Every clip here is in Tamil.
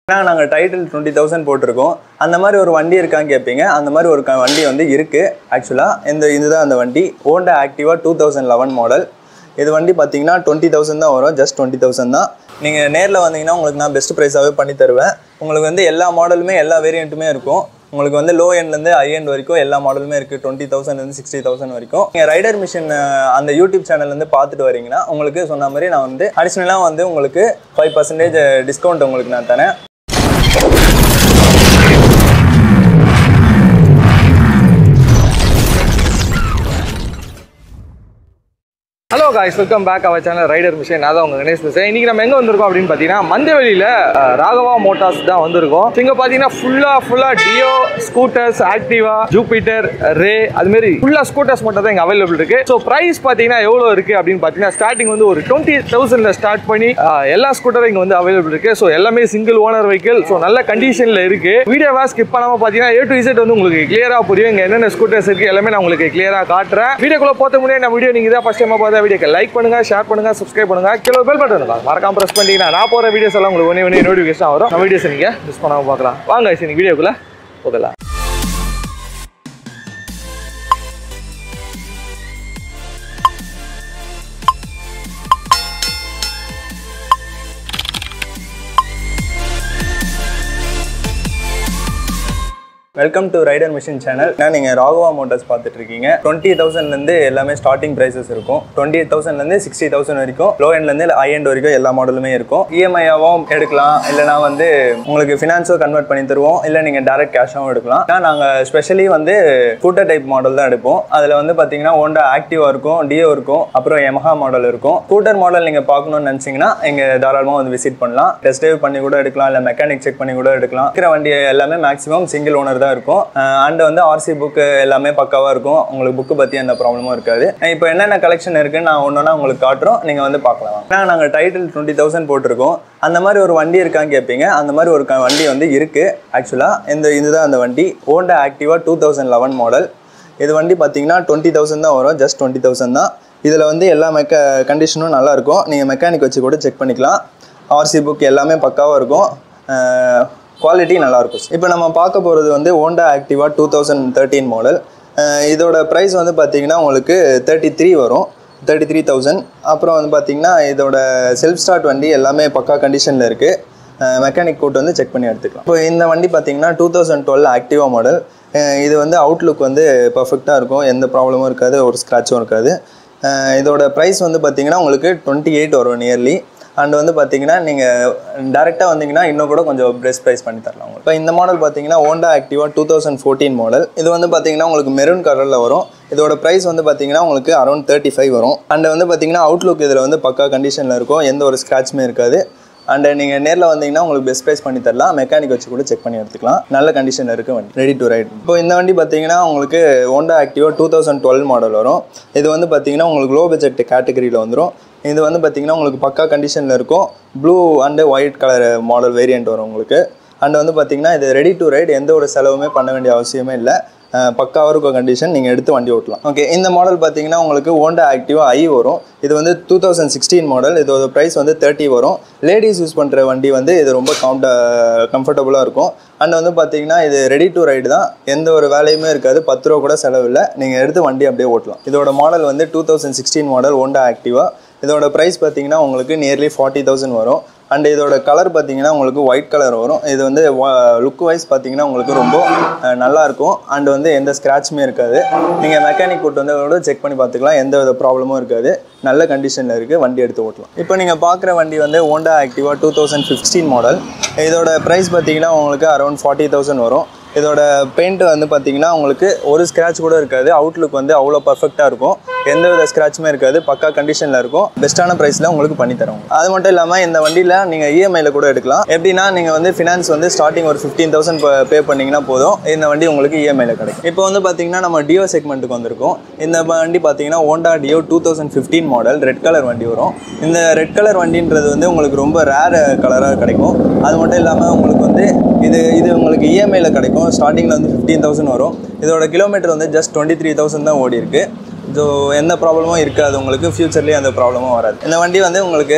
ஏன்னா நாங்கள் டைட்டில் டுவெண்ட்டி தௌசண்ட் போட்டிருக்கோம் அந்த மாதிரி ஒரு வண்டி இருக்கான்னு கேட்பீங்க அந்த மாதிரி ஒரு க- வண்டி வந்து இருக்குது ஆக்சுவலாக இந்த இதுதான் அந்த வண்டி Honda Activa two thousand eleven model இது வண்டி பார்த்தீங்கன்னா டுவெண்ட்டி தௌசண்ட் தான் வரும் ஜஸ்ட் டுவெண்ட்டி தௌசண்ட் தான் நீங்கள் நேரில் வந்தீங்கன்னா உங்களுக்கு நான் பெஸ்ட் ப்ரைஸாகவே பண்ணி தருவேன் உங்களுக்கு வந்து எல்லா மாடலுமே எல்லா வேரியண்ட்டுமே இருக்கும் உங்களுக்கு வந்து லோ எண்ட்லேருந்து ஹை எண்ட் வரைக்கும் எல்லா மாடலுமே இருக்குது டுவெண்ட்டி தௌசண்ட்லேருந்து சிக்ஸ்டி தௌசண்ட் வரைக்கும் நீங்கள் ரைடர் மிஷின் அந்த யூடியூப் சேனல்லேருந்து பார்த்துட்டு வரீங்கன்னா உங்களுக்கு சொன்ன மாதிரி நான் வந்து அடிஷ்னலாக வந்து உங்களுக்கு ஃபைவ் பர்சன்டேஜ் டிஸ்கவுண்ட் உங்களுக்கு நான் தரேன் hello guys welcome back our channel rider mission நான் தான் உங்க கணேஷ் பேசுறேன் இன்னைக்கு நம்ம எங்க வந்திருக்கோம் அப்படின்னு பார்த்தீங்கன்னா மந்தவெளியில அஹ், ராகவா மோட்டார்ஸ் தான் வந்திருக்கோம் இங்க பார்த்தீங்கன்னா ஃபுல்லா ஃபுல்லா Dio scooters Activa Jupiter Ray அது மாதிரி ஃபுல்லா ஸ்கூட்டர்ஸ் மட்டும் தான் இங்க அவைலபிள் இருக்கு ஸோ பிரைஸ் பார்த்தீங்கன்னா எவ்வளோ இருக்கு அப்படின்னு பார்த்தீங்கன்னா ஸ்டார்டிங் வந்து ஒரு டுவெண்ட்டி தௌசண்ட்ல ஸ்டார்ட் பண்ணி அஹ், எல்லா ஸ்கூட்டரும் இங்க வந்து அவைலபிள் இருக்கு ஸோ எல்லாமே சிங்கிள் ஓனர் வெஹிக்கிள் ஸோ நல்ல கண்டிஷன்ல இருக்கு வீடியோவா ஸ்கிப் பண்ணாம பார்த்தீங்கன்னா ஏ டு இசட் வந்து உங்களுக்கு கிளியரா புரியும் இங்க என்னென்ன ஸ்கூட்டர்ஸ் இருக்கு எல்லாமே நான் உங்களுக்கு கிளியரா காட்டுறேன் வீடியோக்குள்ள போத்த முன்னாடி நம்ம வீடியோ நீங்க தான் ஃபர்ஸ்ட் டைம் பார்த்தா வீடியோக்கு லைக் பண்ணுங்க ஷேர் பண்ணுங்க சப்ஸ்கிரைப் பண்ணுங்க கிலோ பெல் பட்டன் இருக்கும் மறக்காம பிரஸ் பண்ணிட்டீங்கன்னா நான் போற வீடியோஸ் எல்லாம் உங்களுக்கு ஒன்னே ஒன்னே நோட்டிஃபிகேஷன் வரும் நம்ம வீடியோஸ் நீங்க மிஸ் பண்ணாம பார்க்கலாம் வாங்க சரி வீடியோக்குள்ள போகலாம் welcome to rider mission channel நான் நீங்கள் ராகவா மோட்டார்ஸ் பார்த்துட்டு இருக்கீங்க டுவெண்ட்டி தௌசண்ட்லேருந்து எல்லாமே ஸ்டார்டிங் ப்ரைஸஸ் இருக்கும் டுவெண்ட்டி தௌசண்ட்லேருந்து சிக்ஸ்டி தௌசண்ட் வரைக்கும் லோ எண்ட்லேருந்து ஹை எண்ட் வரைக்கும் எல்லா மாடலுமே இருக்கும் இஎம்ஐயாவும் எடுக்கலாம் இல்லைனா வந்து உங்களுக்கு ஃபினான்ஸோ கன்வெர்ட் பண்ணி தருவோம் இல்லை நீங்கள் டேரக்ட் கேஷாகவும் எடுக்கலாம் ஆனால் நாங்கள் ஸ்பெஷலி வந்து ஸ்கூட்டர் டைப் மாடல் தான் எடுப்போம் அதில் வந்து பார்த்தீங்கன்னா ஹோண்டா ஆக்டிவா இருக்கும் டியோ இருக்கும் அப்புறம் எமஹா மாடல் இருக்கும் ஸ்கூட்டர் மாடல் நீங்கள் பார்க்கணும்னு நினச்சிங்கன்னா இங்கே தாராளமாக வந்து விசிட் பண்ணலாம் டெஸ்ட் ட்ரைவ் பண்ணி கூட எடுக்கலாம் இல்லை மெக்கானிக் செக் பண்ணி கூட எடுக்கலாம் இருக்கிற வண்டி எல்லாமே மேக்ஸிமம் சிங்கிள் ஓனர் தான் இருக்கும் அண்ட் வந்து ஆர்சி புக்கு எல்லாமே பக்காவாக இருக்கும் உங்களுக்கு புக்கு பற்றி எந்த ப்ராப்ளமும் இருக்காது இப்போ என்னென்ன கலெக்ஷன் இருக்குன்னு நான் ஒன்றா உங்களுக்கு காட்டுறோம் நீங்கள் வந்து பார்க்கலாம் ஏன்னா நாங்கள் டைட்டில் டுவெண்ட்டி தௌசண்ட் போட்டிருக்கோம் அந்த மாதிரி ஒரு வண்டி இருக்கான்னு கேட்பீங்க அந்த மாதிரி ஒரு க- வண்டி வந்து இருக்குது ஆக்சுவலாக இந்த இதுதான் அந்த வண்டி Honda Activa two thousand eleven model இது வண்டி பார்த்தீங்கன்னா டுவெண்ட்டி தௌசண்ட் தான் வரும் ஜஸ்ட் டுவெண்ட்டி தௌசண்ட் தான் இதில் வந்து எல்லா மெக்க கண்டிஷனும் நல்லா இருக்கும் நீங்கள் மெக்கானிக் வச்சு கூட செக் பண்ணிக்கலாம் ஆர்சி புக் எல்லாமே பக்காவாக இருக்கும் குவாலிட்டி நல்லாயிருக்கும் இப்போ நம்ம பார்க்க போகிறது வந்து Honda Activa two thousand thirteen model இதோட ப்ரைஸ் வந்து பார்த்தீங்கன்னா உங்களுக்கு தேர்ட்டி த்ரீ வரும் தேர்ட்டி த்ரீ தௌசண்ட் அப்புறம் வந்து பார்த்தீங்கன்னா இதோட செல்ஃப் ஸ்டார்ட் வண்டி எல்லாமே பக்கா கண்டிஷனில் இருக்குது மெக்கானிக் கூட்டு வந்து செக் பண்ணி எடுத்துக்கலாம் இப்போ இந்த வண்டி பார்த்தீங்கன்னா two thousand twelve Activa model இது வந்து அவுட்லுக் வந்து பர்ஃபெக்டாக இருக்கும் எந்த ப்ராப்ளமும் இருக்காது ஒரு ஸ்க்ராட்சும் இருக்காது அஹ் இதோட ப்ரைஸ் வந்து பார்த்தீங்கன்னா உங்களுக்கு டுவெண்ட்டி எயிட் வரும் நியர்லி அண்ட் வந்து பார்த்தீங்கன்னா நீங்கள் டேரெக்டாக வந்தீங்கன்னா இன்னும் கூட கொஞ்சம் பெஸ்ட் ப்ரைஸ் பண்ணி தரலாம் உங்களுக்கு இப்போ இந்த மாடல் பார்த்தீங்கன்னா Honda Activa two thousand fourteen model இது வந்து பார்த்தீங்கன்னா உங்களுக்கு மெரூன் கலரில் வரும் இதோட ப்ரைஸ் வந்து பார்த்தீங்கன்னா உங்களுக்கு அரௌண்ட் தேர்ட்டி ஃபைவ் வரும் அண்ட் வந்து பார்த்தீங்கன்னா அவுட்லுக் இதில் வந்து பக்கா கண்டிஷனில் இருக்கும் எந்த ஒரு ஸ்க்ராட்சுமே இருக்காது அண்ட் நீங்கள் நேரில் வந்தீங்கன்னா உங்களுக்கு பெஸ்ட் ப்ரைஸ் பண்ணி தரலாம் மெக்கானிக் வச்சு கூட செக் பண்ணி எடுத்துக்கலாம் நல்ல கண்டிஷனில் இருக்க வண்டி ரெடி டு ரைட் இப்போ இந்த வண்டி பார்த்தீங்கன்னா உங்களுக்கு Honda Activa two thousand twelve model வரும் இது வந்து பார்த்தீங்கன்னா உங்களுக்கு லோ பட்ஜெட் கேட்டகரியில் வந்துடும் இது வந்து பார்த்தீங்கன்னா உங்களுக்கு பக்கா கண்டிஷனில் இருக்கும் blue and white colour model variant வரும் உங்களுக்கு அண்ட் வந்து பார்த்தீங்கன்னா இது ரெடி டு ரைட் எந்த ஒரு செலவுமே பண்ண வேண்டிய அவசியமே இல்லை அஹ் பக்காவாக இருக்கும் கண்டிஷன் நீங்கள் எடுத்து வண்டி ஓட்டலாம் ஓகே இந்த மாடல் பார்த்தீங்கன்னா உங்களுக்கு ஹோண்டா ஆக்டிவா ஐ வரும் இது வந்து டூ தௌசண்ட் சிக்ஸ்டீன் மாடல் இதோட ப்ரைஸ் வந்து தேர்ட்டி வரும் லேடிஸ் யூஸ் பண்ணுற வண்டி வந்து இது ரொம்ப கம்ஃபர்ட கம்ஃபர்டபுளாக இருக்கும் அண்ட் வந்து பார்த்தீங்கன்னா இது ரெடி டு ரைடு தான் எந்த ஒரு வேலையுமே இருக்காது பத்து ரூபா கூட செலவு இல்லை நீங்கள் எடுத்து வண்டி அப்படியே ஓட்டலாம் இதோட மாடல் வந்து two thousand sixteen model Honda Activa இதோட ப்ரைஸ் பார்த்தீங்கன்னா உங்களுக்கு நியர்லி ஃபார்ட்டி தௌசண்ட் வரும் அண்ட் இதோட கலர் பார்த்தீங்கன்னா உங்களுக்கு ஒயிட் கலர் வரும் இது வந்து லுக் வைஸ் பார்த்தீங்கன்னா உங்களுக்கு ரொம்ப அஹ், நல்லா இருக்கும் அண்ட் வந்து எந்த ஸ்க்ராட்சுமே இருக்காது நீங்கள் மெக்கானிக் கூட்டு வந்து கூட செக் பண்ணி பார்த்துக்கலாம் எந்த வித ப்ராப்ளமும் இருக்காது நல்ல கண்டிஷனில் இருக்குது வண்டி எடுத்து ஓட்டலாம் இப்போ நீங்கள் பார்க்குற வண்டி வந்து Honda Activa two thousand fifteen model இதோட ப்ரைஸ் பார்த்தீங்கன்னா உங்களுக்கு அரௌண்ட் ஃபார்ட்டி தௌசண்ட் வரும் இதோட பெயிண்ட் வந்து பார்த்தீங்கன்னா உங்களுக்கு ஒரு ஸ்க்ராட்ச் கூட இருக்காது அவுட்லுக் வந்து அவ்வளோ பர்ஃபெக்டாக இருக்கும் எந்த வித ஸ்க்ராட்சுமே இருக்காது பக்கா கண்டிஷனில் இருக்கும் பெஸ்ட்டான ப்ரைஸில் உங்களுக்கு பண்ணி தரோம் அது மட்டும் இல்லாமல் இந்த வண்டியில் நீங்கள் இஎம்ஐயில் கூட எடுக்கலாம் எப்படின்னா நீங்கள் வந்து ஃபினான்ஸ் வந்து ஸ்டார்டிங் ஒரு ஃபிஃப்டீன் தௌசண்ட் பே பண்ணிங்கன்னா போதும் இந்த வண்டி உங்களுக்கு இஎம்ஐயில் கிடைக்கும் இப்போ வந்து பார்த்தீங்கன்னா நம்ம டியோ செக்மெண்ட்டுக்கு வந்திருக்கோம் இந்த வண்டி பார்த்தீங்கன்னா Honda Dio two thousand fifteen model red colour வண்டி வரும் இந்த ரெட் கலர் வண்டின்றது வந்து உங்களுக்கு ரொம்ப ரேர் கலராக கிடைக்கும் அது மட்டும் இல்லாமல் உங்களுக்கு வந்து இது இது உங்களுக்கு இஎம்ஐயில் கிடைக்கும் ஸ்டார்டிங்கில் வந்து ஃபிஃப்டீன் தௌசண்ட் வரும் இதோட கிலோமீட்டர் வந்து ஜஸ்ட் டுவெண்ட்டி த்ரீ தௌசண்ட் தான் ஓடி இருக்கு ஸோ எந்த ப்ராப்ளமும் இருக்காது உங்களுக்கு ஃப்யூச்சர்லேயே அந்த ப்ராப்ளமும் வராது இந்த வண்டி வந்து உங்களுக்கு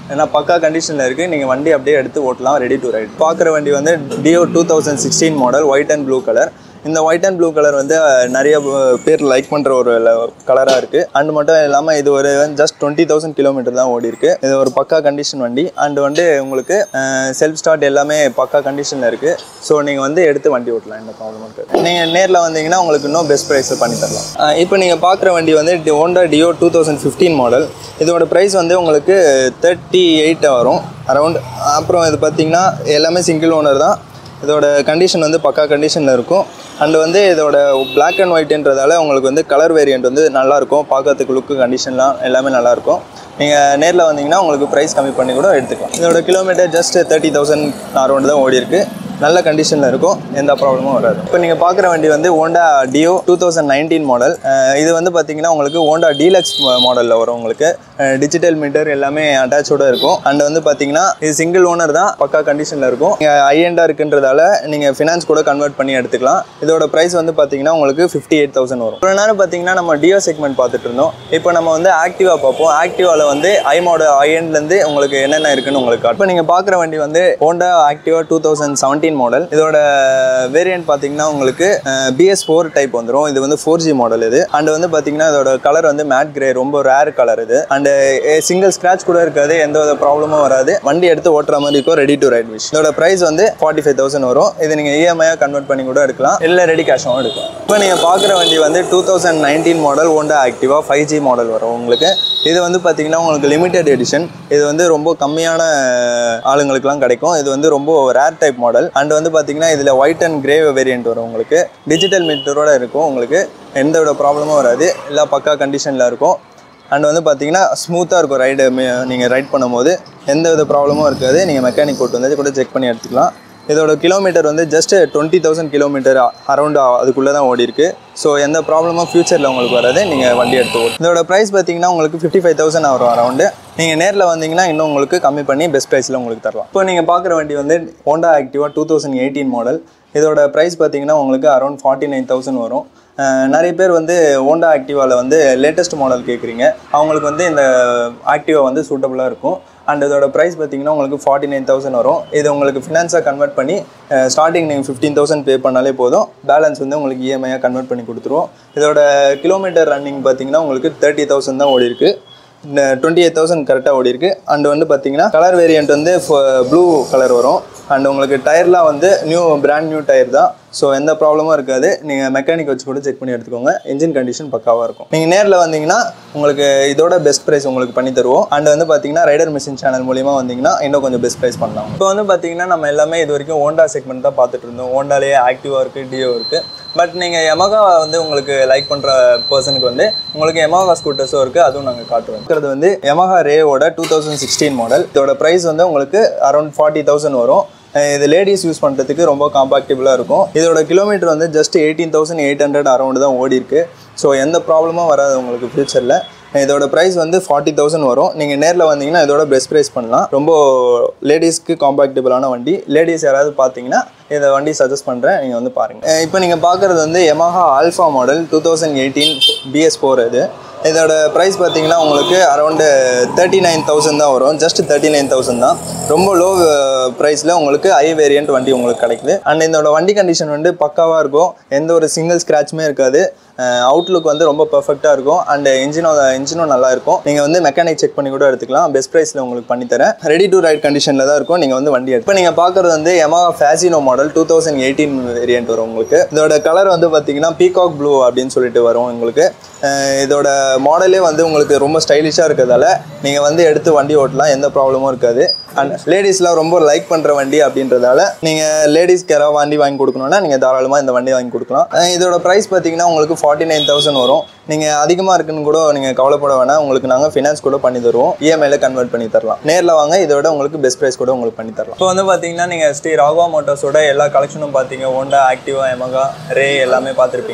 ஏன்னா பக்கா கண்டிஷனில் இருக்குது நீங்கள் வண்டி அப்படியே எடுத்து ஓட்டலாம் ரெடி டு ரைட் பார்க்குற வண்டி வந்து Dio two thousand sixteen model white and blue colour இந்த ஒயிட் அண்ட் ப்ளூ கலர் வந்து அஹ், நிறைய அஹ், பேர் லைக் பண்ணுற ஒரு கலராக இருக்குது அண்ட் மட்டும் இல்லாமல் இது ஒரு ஜஸ்ட் டுவெண்ட்டி தௌசண்ட் கிலோமீட்டர் தான் ஓடி இருக்கு இது ஒரு பக்கா கண்டிஷன் வண்டி அண்ட் வந்து உங்களுக்கு செல்ஃப் ஸ்டார்ட் எல்லாமே பக்கா கண்டிஷனில் இருக்குது ஸோ நீங்கள் வந்து எடுத்து வண்டி ஓட்டலாம் எந்த ப்ராப்ளம் இருக்குது நீங்கள் நேரில் வந்தீங்கன்னா உங்களுக்கு இன்னும் பெஸ்ட் ப்ரைஸில் பண்ணி தரலாம் அஹ், இப்போ நீங்கள் பார்க்குற வண்டி வந்து Honda Dio two thousand fifteen model இதோட ப்ரைஸ் வந்து உங்களுக்கு தேர்ட்டி எயிட் வரும் அரௌண்ட் அப்புறம் இது பார்த்தீங்கன்னா எல்லாமே சிங்கிள் ஓனர் தான் இதோட கண்டிஷன் வந்து பக்கா கண்டிஷனில் இருக்கும் அண்ட் வந்து இதோட Black அண்ட் ஒயிட்ன்றதால உங்களுக்கு வந்து கலர் வேரியண்ட் வந்து நல்லாயிருக்கும் பார்க்கறதுக்கு லுக்கு கண்டிஷன்லாம் எல்லாமே நல்லாயிருக்கும் நீங்கள் நேரில் வந்தீங்கன்னா உங்களுக்கு ப்ரைஸ் கம்மி பண்ணி கூட எடுத்துக்கலாம் இதோட kilometre just thirty thousand around தான் ஓடி இருக்கு நல்ல கண்டிஷனில் இருக்கும் எந்த ப்ராப்ளமும் வராது இப்போ நீங்கள் பார்க்குற வண்டி வந்து Honda Dio two thousand nineteen model இது வந்து பார்த்தீங்கன்னா உங்களுக்கு ஹோண்டா டீலக்ஸ் மாடலில் வரும் உங்களுக்கு டிஜிட்டல் மீட்டர் எல்லாமே அட்டாச்சோட இருக்கும் அண்ட் வந்து பார்த்தீங்கன்னா இது சிங்கிள் ஓனர் தான் பக்கா கண்டிஷனில் இருக்கும் நீங்கள் ஐஎண்டாக இருக்குன்றதால நீங்கள் ஃபினான்ஸ் கூட கன்வெர்ட் பண்ணி எடுத்துக்கலாம் இதோட ப்ரைஸ் வந்து பார்த்தீங்கன்னா உங்களுக்கு ஃபிஃப்டி எயிட் தௌசண்ட் வரும் இவ்வளோ நேரம் பார்த்தீங்கன்னா நம்ம டியோ செக்மெண்ட் பார்த்துட்டு இருந்தோம் இப்போ நம்ம வந்து ஆக்டிவா பார்ப்போம் ஆக்டிவாவில் வந்து ஐ மாடல் ஐஎண்ட்லேருந்து உங்களுக்கு என்னென்ன இருக்குன்னு உங்களுக்கு காட்டும். இப்போ நீங்கள் பார்க்குற வண்டி வந்து Honda Activa two thousand seventeen model இதோட வேரியன்ட் பார்த்தீங்கன்னா உங்களுக்கு பிஎஸ் ஃபோர் டைப் வந்துடும் இது வந்து ஃபோர் ஜி மாடல் இது அண்ட் வந்து பார்த்தீங்கன்னா இதோட கலர் வந்து மேட் கிரே ரொம்ப ரேர் கலர் இது அண்ட் சிங்கிள் ஸ்க்ராட்ச் கூட இருக்காது எந்த வித ப்ராப்ளமும் வராது வண்டி எடுத்து ஓட்டுற மாதிரி இருக்கும் ரெடி டு ரைட் விஷ் இதோட ப்ரைஸ் வந்து ஃபார்ட்டி ஃபைவ் தௌசண்ட் வரும் இது நீங்கள் இஎம்ஐயாக கன்வெர்ட் பண்ணி கூட எடுக்கலாம் இல்லை ரெடி கேஷும் எடுக்கலாம் இப்போ நீங்கள் பார்க்குற வண்டி வந்து two thousand nineteen model Honda Activa five G model வரும் உங்களுக்கு இது வந்து பார்த்தீங்கன்னா உங்களுக்கு லிமிடெட் எடிஷன் இது வந்து ரொம்ப கம்மியான ஆளுங்களுக்குலாம் கிடைக்கும் இது வந்து ரொம்ப ரேர் டைப் மாடல் அண்ட் வந்து பார்த்தீங்கன்னா இதில் ஒயிட் அண்ட் கிரே வேரியன்ட் வரும் உங்களுக்கு டிஜிட்டல் மீட்டரோட இருக்கும் உங்களுக்கு எந்த வித ப்ராப்ளமும் வராது எல்லாம் பக்கா கண்டிஷனில் இருக்கும் அண்ட் வந்து பார்த்தீங்கன்னா ஸ்மூத்தாக இருக்கும் ரைடு நீங்கள் ரைட் பண்ணும்போது எந்த வித ப்ராப்ளமும் இருக்காது நீங்கள் மெக்கானிக் போட்டு வந்து கூட செக் பண்ணி எடுத்துக்கலாம் இதோட கிலோமீட்டர் வந்து just twenty thousand kilometre around அதுக்குள்ளே தான் ஓடி இருக்கு ஸோ எந்த ப்ராப்ளமும் ஃபியூச்சரில் உங்களுக்கு வராது நீங்கள் வண்டி எடுத்து ஓடும் இதோட ப்ரைஸ் பார்த்தீங்கன்னா உங்களுக்கு ஃபிஃப்டி ஃபைவ் தௌசண்ட் வரும் அரௌண்டு நீங்கள் நேரில் வந்தீங்கன்னா இன்னும் உங்களுக்கு கம்மி பண்ணி பெஸ்ட் ப்ரைஸில் உங்களுக்கு தரலாம் இப்போ நீங்கள் பார்க்குற வண்டி வந்து Honda Activa two thousand eighteen model இதோட ப்ரைஸ் பார்த்தீங்கன்னா உங்களுக்கு அரௌண்ட் ஃபார்ட்டி நைன் தௌசண்ட் வரும் அஹ் நிறைய பேர் வந்து ஹோண்டா ஆக்டிவாவில் வந்து லேட்டஸ்ட் மாடல் கேட்குறீங்க அவங்களுக்கு வந்து இந்த ஆக்டிவா வந்து சூட்டபுளாக இருக்கும் அண்ட் இதோட ப்ரைஸ் பார்த்தீங்கன்னா உங்களுக்கு ஃபார்ட்டி நைன் தௌசண்ட் வரும் இது உங்களுக்கு ஃபினான்ஸாக கன்வெர்ட் பண்ணி ஸ்டார்டிங் நீங்கள் ஃபிஃப்டீன் தௌசண்ட் பே பண்ணாலே போதும் பேலன்ஸ் வந்து உங்களுக்கு இஎம்ஐயாக கன்வெர்ட் பண்ணி கொடுத்துருவோம் இதோட கிலோமீட்டர் ரன்னிங் பார்த்தீங்கன்னா உங்களுக்கு தேர்ட்டி தௌசண்ட் தான் ஓடி இருக்கு டுவெண்ட்டி எயிட் தௌசண்ட் கரெக்டாக ஓடி இருக்கு அண்ட் வந்து பார்த்தீங்கன்னா கலர் வேரியன்ட் வந்து ப்ளூ கலர் வரும் அண்ட் உங்களுக்கு டயர்லாம் வந்து நியூ பிராண்ட் நியூ டயர் தான் ஸோ எந்த ப்ராப்ளமும் இருக்காது நீங்கள் மெக்கானிக் வச்சு கூட செக் பண்ணி எடுத்துக்கோங்க இன்ஜின் கண்டிஷன் பக்காவாக இருக்கும் நீங்கள் நேரில் வந்தீங்கன்னா உங்களுக்கு இதோட பெஸ்ட் ப்ரைஸ் உங்களுக்கு பண்ணி தருவோம் அண்ட் வந்து பார்த்தீங்கன்னா ரைடர் மிஷின் சேனல் மூலியமா வந்தீங்கன்னா இன்னும் கொஞ்சம் பெஸ்ட் ப்ரைஸ் பண்ணலாம் இப்போ வந்து பார்த்தீங்கன்னா நம்ம எல்லாமே இது வரைக்கும் ஹோண்டா செக்மெண்ட் தான் பார்த்துட்டு இருந்தோம் ஹோண்டாலேயே ஆக்டிவாக இருக்குது டியோ இருக்குது பட் நீங்கள் எமகா வந்து உங்களுக்கு லைக் பண்ணுற பர்சனுக்கு வந்து உங்களுக்கு எமகா ஸ்கூட்டர்ஸும் இருக்குது அதுவும் நாங்கள் காட்டுவோம் இருக்கிறது வந்து எமகா ரேவோட டூ தௌசண்ட் சிக்ஸ்டீன் மாடல் இதோட ப்ரைஸ் வந்து உங்களுக்கு அரௌண்ட் ஃபார்ட்டி தௌசண்ட் வரும் அஹ் இது லேடிஸ் யூஸ் பண்ணுறதுக்கு ரொம்ப காம்பாக்டபுளாக இருக்கும் இதோட கிலோமீட்டர் வந்து just eighteen thousand eight hundred around தான் ஓடி இருக்கு ஸோ எந்த ப்ராப்ளமும் வராது உங்களுக்கு ஃபியூச்சரில் இதோட ப்ரைஸ் வந்து ஃபார்ட்டி தௌசண்ட் வரும் நீங்கள் நேரில் வந்தீங்கன்னா இதோட பெஸ்ட் ப்ரைஸ் பண்ணலாம் ரொம்ப லேடிஸ்க்கு காம்பாக்டபுளான வண்டி லேடிஸ் யாராவது பார்த்தீங்கன்னா இந்த வண்டி சஜஸ்ட் பண்ணுறேன் நீங்கள் வந்து பாருங்கள் இப்போ நீங்கள் பார்க்குறது வந்து Yamaha alpha model two thousand eighteen BS four இது இதோட ப்ரைஸ் பார்த்தீங்கன்னா உங்களுக்கு அரௌண்டு தேர்ட்டி நைன் தௌசண்ட் தான் வரும் ஜஸ்ட் தேர்ட்டி நைன் தௌசண்ட் தான் ரொம்ப லோ ப்ரைஸில் உங்களுக்கு ஐ வேரியன்ட் வண்டி உங்களுக்கு கிடைக்குது அண்ட் இதோட வண்டி கண்டிஷன் வந்து பக்காவாக இருக்கும் எந்த ஒரு சிங்கிள் ஸ்க்ராட்சுமே இருக்காது அவுட்லுக் வந்து ரொம்ப பர்ஃபெக்டாக இருக்கும் அண்ட் இன்ஜினும் இன்ஜினும் நல்லா இருக்கும் நீங்கள் வந்து மெக்கானிக் செக் பண்ணி கூட எடுத்துக்கலாம் பெஸ்ட் ப்ரைஸில் உங்களுக்கு பண்ணித்தரேன் ரெடி டு ரைட் கண்டிஷனில் தான் இருக்கும் நீங்கள் வந்து வண்டி எடுத்து இப்போ நீங்கள் பார்க்குறது வந்து Yamaha Fascino model two thousand eighteen variant வரும் உங்களுக்கு இதோட கலர் வந்து பார்த்தீங்கன்னா பீகாக் ப்ளூ அப்படின்னு சொல்லிட்டு வரும் உங்களுக்கு அஹ் இதோட மாடலே வந்து உங்களுக்கு ரொம்ப ஸ்டைலிஷாக இருக்கிறதால நீங்கள் வந்து எடுத்து வண்டி ஓட்டலாம் எந்த ப்ராப்ளமும் இருக்காது அண்ட் லேடிஸ்லாம் ரொம்ப லைக் பண்ணுற வண்டி அப்படின்றதால நீங்கள் லேடிஸ்க்கு யாராவது வண்டி வாங்கி கொடுக்கணும்னா நீங்கள் தாராளமாக இந்த வண்டி வாங்கி கொடுக்கலாம் அஹ் இதோட ப்ரைஸ் பார்த்தீங்கன்னா உங்களுக்கு ஃபார்ட்டி நைன் தௌசண்ட் வரும் நீங்கள் அதிகமாக இருக்குன்னு கூட நீங்கள் கவலைப்பட வேணாம் உங்களுக்கு நாங்கள் ஃபினான்ஸ் கூட பண்ணி தருவோம் இஎம்ஐல கன்வெர்ட் பண்ணி தரலாம் நேரில் வாங்க இதோட உங்களுக்கு பெஸ்ட் ப்ரைஸ் கூட உங்களுக்கு பண்ணி தரலாம் இப்போ வந்து பார்த்தீங்கன்னா நீங்கள் ஸ்ரீ ராகவா மோட்டார்ஸோட எல்லா கலெக்ஷனும் பார்த்தீங்க ஹோண்டா ஆக்டிவா எமகா ரே எல்லாமே பார்த்துருப்பீங்க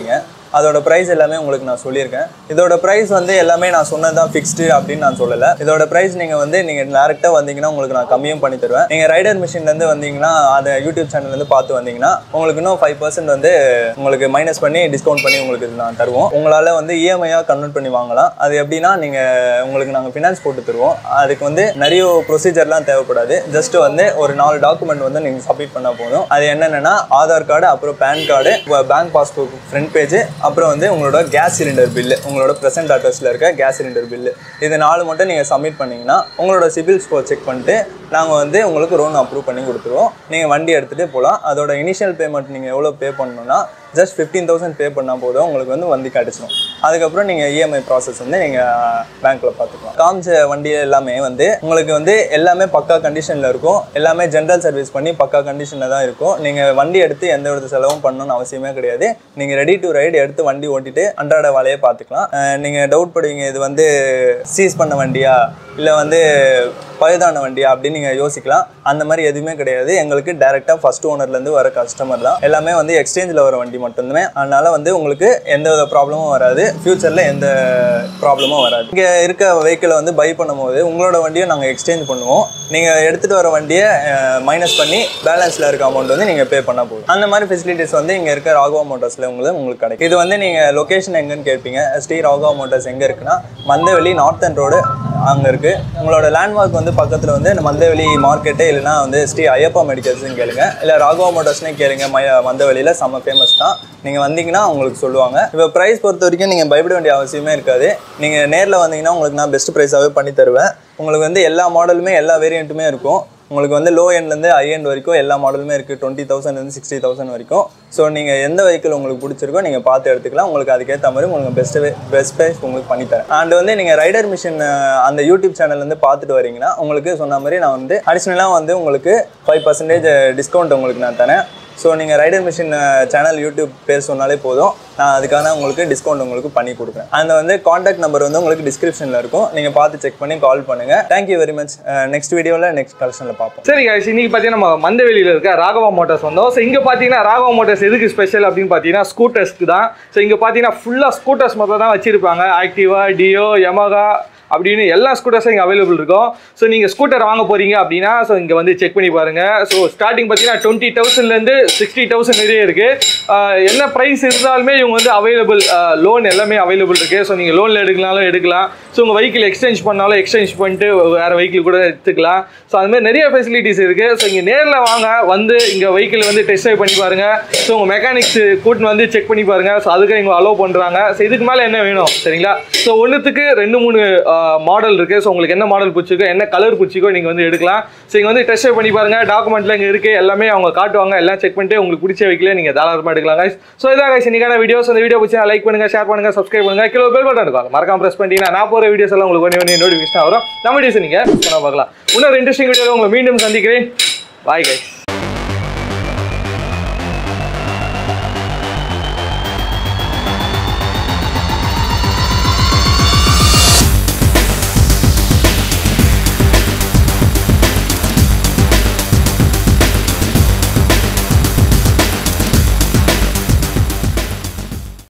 அதோட ப்ரைஸ் எல்லாமே உங்களுக்கு நான் சொல்லியிருக்கேன் இதோட ப்ரைஸ் வந்து எல்லாமே நான் சொன்னது தான் ஃபிக்ஸ்டு அப்படின்னு நான் சொல்லலை இதோட ப்ரைஸ் நீங்கள் வந்து நீங்கள் டேரெக்டாக வந்தீங்கன்னா உங்களுக்கு நான் கம்மியும் பண்ணி தருவேன் நீங்கள் ரைடர் மிஷின்லேருந்து வந்தீங்கன்னா அதை யூடியூப் சேனல்லேருந்து பார்த்து வந்தீங்கன்னா உங்களுக்கு இன்னும் ஃபைவ் பர்சன்ட் வந்து உங்களுக்கு மைனஸ் பண்ணி டிஸ்கவுண்ட் பண்ணி உங்களுக்கு இது நான் தருவோம் உங்களால் வந்து இஎம்ஐயாக கன்வெர்ட் பண்ணி வாங்கலாம் அது எப்படின்னா நீங்கள் உங்களுக்கு நாங்கள் ஃபினான்ஸ் போட்டு தருவோம் அதுக்கு வந்து நிறைய ப்ரொசீஜர்லாம் தேவைப்படாது ஜஸ்ட் வந்து ஒரு நாலு டாக்குமெண்ட் வந்து நீங்கள் சப்மிட் பண்ணால் போதும் அது என்னென்னா ஆதார் கார்டு அப்புறம் PAN card bank passbook front page அப்புறம் வந்து உங்களோட கேஸ் சிலிண்டர் பில்லு உங்களோட ப்ரெசென்ட் அட்ரஸில் இருக்க கேஸ் சிலிண்டர் பில்லு இது நாலு மட்டும் நீங்கள் சப்மிட் பண்ணீங்கன்னா உங்களோட சிபில் ஸ்கோர் செக் பண்ணிட்டு நாங்கள் வந்து உங்களுக்கு லோன் அப்ரூவ் பண்ணி கொடுத்துருவோம் நீங்கள் வண்டி எடுத்துகிட்டு போகலாம் அதோட இனிஷியல் பேமெண்ட் நீங்கள் எவ்வளோ பே பண்ணணும்னா ஜஸ்ட் ஃபிஃப்டீன் தௌசண்ட் பே பண்ணால் போதும் உங்களுக்கு வந்து வண்டி கிடச்சிடும் அதுக்கப்புறம் நீங்கள் இஎம்ஐ ப்ராசஸ் வந்து நீங்கள் பேங்க்கில் பார்த்துக்கலாம் காமிச்ச வண்டி எல்லாமே வந்து உங்களுக்கு வந்து எல்லாமே பக்கா கண்டிஷனில் இருக்கும் எல்லாமே ஜென்ரல் சர்வீஸ் பண்ணி பக்கா கண்டிஷனில் தான் இருக்கும் நீங்கள் வண்டி எடுத்து எந்த வித செலவும் பண்ணணும்னு அவசியமே கிடையாது நீங்கள் ரெடி டு ரைடு எடுத்து வண்டி ஓட்டிட்டு அன்றாட வேலையை பார்த்துக்கலாம் நீங்கள் டவுட் படுவீங்க இது வந்து சீஸ் பண்ண வண்டியா இல்லை வந்து பழுதான வண்டியா அப்படின்னு நீங்கள் யோசிக்கலாம் அந்த மாதிரி எதுவுமே கிடையாது எங்களுக்கு டேரெக்டாக ஃபர்ஸ்ட் ஓனர்லேருந்து வர கஸ்டமர் தான் எல்லாமே வந்து எக்ஸ்சேஞ்சில் வர வண்டி மட்டுமே அதனால வந்து உங்களுக்கு எந்த வித ப்ராப்ளமும் வராது ஃப்யூச்சரில் எந்த ப்ராப்ளமும் வராது இங்கே இருக்க வெஹிக்கிளை வந்து பை பண்ணும்போது உங்களோட வண்டியை நாங்கள் எக்ஸ்சேஞ்ச் பண்ணுவோம் நீங்கள் எடுத்துகிட்டு வர வண்டியை மைனஸ் பண்ணி பேலன்ஸில் இருக்க அமௌண்ட் வந்து நீங்கள் பே பண்ணால் போதும் அந்த மாதிரி ஃபெசிலிட்டிஸ் வந்து இங்கே இருக்க ராகவா மோட்டார்ஸில் உங்களுக்கு உங்களுக்கு கிடைக்கும் இது வந்து நீங்கள் லொக்கேஷன் எங்கன்னு கேட்பீங்க ஸ்ரீ ராகவா மோட்டார்ஸ் எங்கே இருக்குன்னா மந்தவெளி நார்த்தன் ரோடு அங்கே இருக்குது உங்களோட லேண்ட்மார்க் வந்து பக்கத்தில் வந்து இந்த மந்தவெளி மார்க்கெட்டு இல்லைனா வந்து ஸ்ரீ ஐயப்பா மெடிக்கல்ஸ்னு கேளுங்க இல்லை ராகவா மோட்டார்ஸ்னே கேளுங்க மய மந்தவெளியில் செம்ம ஃபேமஸ் தான் நீங்கள் வந்தீங்கன்னா உங்களுக்கு சொல்லுவாங்க இப்போ ப்ரைஸ் பொறுத்த வரைக்கும் நீங்கள் பயப்பட வேண்டிய அவசியமே இருக்காது நீங்கள் நேரில் வந்தீங்கன்னா உங்களுக்கு நான் பெஸ்ட் ப்ரைஸாகவே பண்ணி தருவேன் உங்களுக்கு வந்து எல்லா மாடலுமே எல்லா வேரியண்ட்டுமே இருக்கும் உங்களுக்கு வந்து லோ எண்ட்லேருந்து ஹை எண்ட் வரைக்கும் எல்லா மாடலுமே இருக்குது டுவெண்ட்டி தௌசண்ட்லேருந்து சிக்ஸ்டி தௌசண்ட் வரைக்கும் ஸோ நீங்கள் எந்த வெஹிக்கிள் உங்களுக்கு பிடிச்சிருக்கோ நீங்கள் பார்த்து எடுத்துக்கலாம் உங்களுக்கு அதுக்கேற்ற மாதிரி உங்களுக்கு பெஸ்ட் பெஸ்ட் ப்ரைஸ் உங்களுக்கு பண்ணித்தரேன் அண்ட் வந்து நீங்கள் ரைடர் மிஷின் அந்த யூடியூப் சேனல்லேருந்து பார்த்துட்டு வரீங்கன்னா உங்களுக்கு சொன்ன மாதிரி நான் வந்து அடிஷ்னலாக வந்து உங்களுக்கு ஃபைவ் பர்சன்டேஜ் டிஸ்கவுண்ட் உங்களுக்கு நான் தரேன் ஸோ நீங்கள் ரைடர் மிஷின் சேனல் யூடியூப் பேர் சொன்னாலே போதும் நான் அதுக்கான உங்களுக்கு டிஸ்கவுண்ட் உங்களுக்கு பண்ணி கொடுக்குறேன் அந்த வந்து காண்டாக்ட் நம்பர் வந்து உங்களுக்கு டிஸ்கிரிப்ஷனில் இருக்கும் நீங்கள் பார்த்து செக் பண்ணி கால் பண்ணுங்கள் தேங்க்யூ வெரி மச் நெக்ஸ்ட் வீடியோவில் நெக்ஸ்ட் கலெக்ஷனில் பார்ப்போம் சரி guys இன்னைக்கு பார்த்தீங்கன்னா நம்ம மந்தவெளியில் இருக்க ராகவா மோட்டார்ஸ் வந்தோம் ஸோ இங்கே பார்த்தீங்கன்னா ராகவா மோட்டார்ஸ் எதுக்கு ஸ்பெஷல் அப்படின்னு பார்த்தீங்கன்னா ஸ்கூட்டர்ஸ்க்கு தான் ஸோ இங்கே பார்த்தீங்கன்னா ஃபுல்லாக ஸ்கூட்டர்ஸ் மட்டும் தான் வச்சிருப்பாங்க ஆக்டிவா டியோ யமகா அப்படின்னு எல்லா ஸ்கூட்டர்ஸும் இங்கே அவைலபிள் இருக்கும் ஸோ நீங்கள் ஸ்கூட்டர் வாங்க போகிறீங்க அப்படின்னா ஸோ இங்கே வந்து செக் பண்ணி பாருங்கள் ஸோ ஸ்டார்டிங் பார்த்தீங்கன்னா டுவெண்ட்டி தௌசண்ட்லேருந்து சிக்ஸ்டி தௌசண்ட் வரையும் இருக்குது என்ன ப்ரைஸ் இருந்தாலுமே இவங்க வந்து அவைலபிள் லோன் எல்லாமே அவைலபிள் இருக்குது ஸோ நீங்கள் லோனில் எடுக்கலாலும் எடுக்கலாம் ஸோ உங்கள் வெஹிக்கிள் எக்ஸ்சேஞ்ச் பண்ணாலும் எக்ஸ்சேஞ்ச் பண்ணிட்டு வேறு வெஹிக்கிள் கூட எடுத்துக்கலாம் ஸோ அது மாதிரி நிறைய ஃபெசிலிட்டிஸ் இருக்குது ஸோ இங்கே நேரில் வாங்க வந்து இங்கே வெஹிக்கிள் வந்து டெஸ்ட் ட்ரைவ் பண்ணி பாருங்கள் ஸோ உங்கள் மெக்கானிக்ஸ் கூட்டின்னு வந்து செக் பண்ணி பாருங்கள் ஸோ அதுக்கு இவங்க அலோவ் பண்ணுறாங்க ஸோ இதுக்கு மேலே என்ன வேணும் சரிங்களா ஸோ ஒன்றுத்துக்கு ரெண்டு மூணு மாடல் இருக்குது ஸோ உங்களுக்கு என்ன மாடல் பிடிச்சிக்கோ என்ன கலர் பிடிச்சிக்கோ நீங்கள் வந்து எடுக்கலாம் ஸோ இங்கே வந்து டெஸ்ட் ட்ரைவ் பண்ணி பாருங்கள் டாக்குமெண்ட்டில் இங்கே இருக்குது எல்லாமே அவங்க காட்டுவாங்க எல்லாம் செக் பண்ணிட்டு உங்களுக்கு பிடிச்ச வெஹிக்கிளே நீங்கள் தாராளமாக எடுக்கலாம் guys ஸோ இதான் guys இன்னைக்கான வீடியோஸ் அந்த வீடியோ பிடிச்சா லைக் பண்ணுங்கள் ஷேர் பண்ணுங்கள் சப்ஸ்கிரைப் பண்ணுங்கள் கிலோ பெல் பட்டன் இருக்கும் அதை மறக்காம ப்ரெஸ் பண்ணிட்டீங்கன்னா நான் போகிற வீடியோஸ் எல்லாம் உங்களுக்கு ஒன்று ஒன்று நோட்டிஃபிகேஷன் வரும் நம்ம வீடியோஸ் நீங்கள் பண்ண பார்க்கலாம் இன்னொரு இன்ட்ரெஸ்டிங் வீடியோவில் உங்களை மீண்டும் சந்திக்கிறேன் பாய் guys